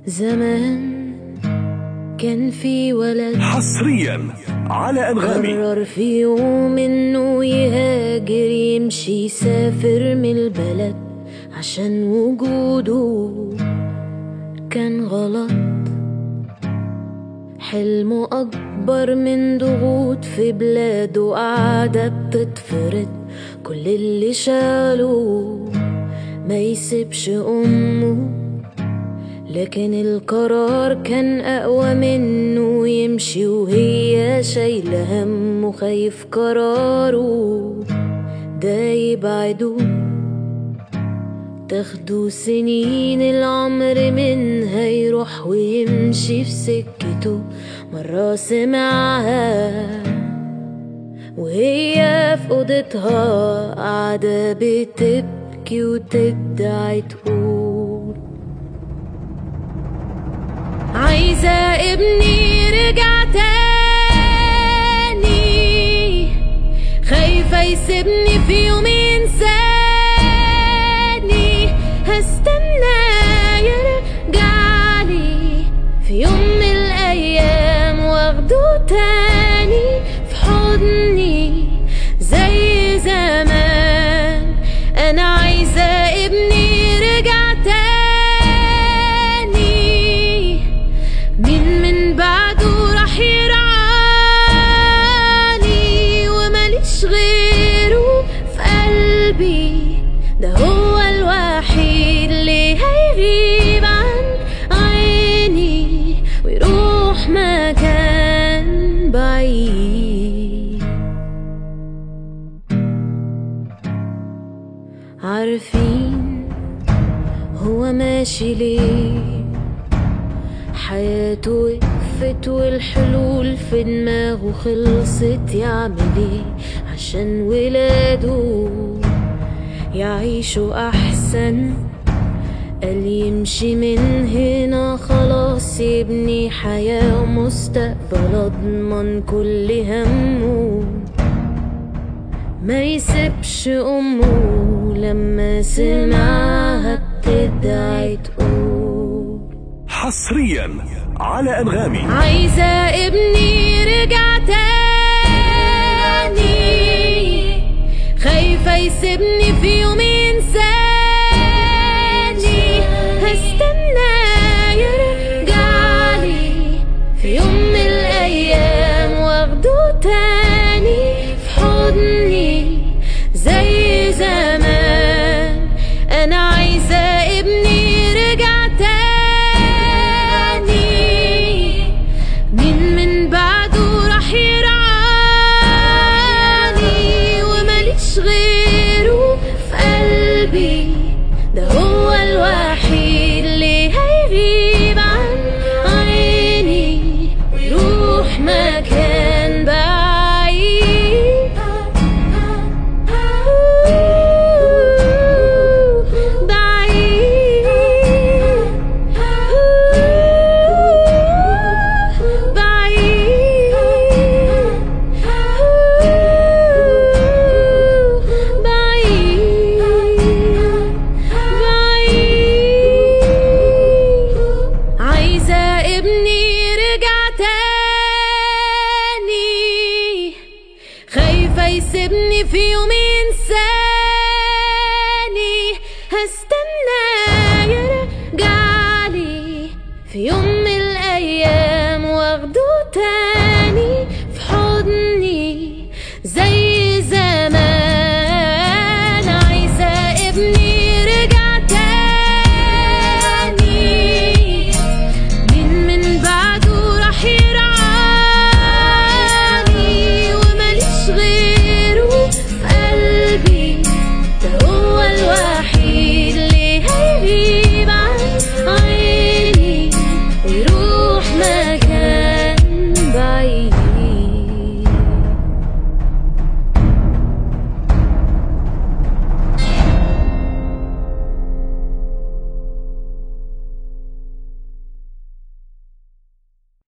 زمان كان في ولد حصريا على أنغامي قرر في يوم انه يهاجر يمشي يسافر من البلد عشان وجوده كان غلط حلمه أكبر من ضغوط في بلاده قاعدة بتتفرد كل اللي شاله ما يسيبش أمه لكن القرار كان أقوى منه يمشي وهي شايلة همه خايف قراره ده يبعده تاخدوا سنين العمر منها يروح ويمشي في سكته مرة سمعها وهي في أوضتها قاعدة بتبكي وتدعي تقول عايزة ابني رجع تاني خايفة يسيبني في يوم ينساني هستنى يرجعلي في يوم من الأيام واخده تاني في حضني زي زمان أنا عايزة ابني رجع تاني مين من بعده راح يرعاني وماليش غيره في قلبي ده هو الوحيد اللي هيغيب عن عيني ويروح مكان بعيد عارفين هو ماشي ليه حياته وقفت والحلول في دماغه خلصت يعمل ايه عشان ولاده يعيشوا احسن قال يمشي من هنا خلاص يبني حياة ومستقبل اضمن كل همه ما يسيبش امه لما سمعها بتدعي تقول حصريا على أنغامي عايزة ابني رجع تاني خايفة يسيبني في يوم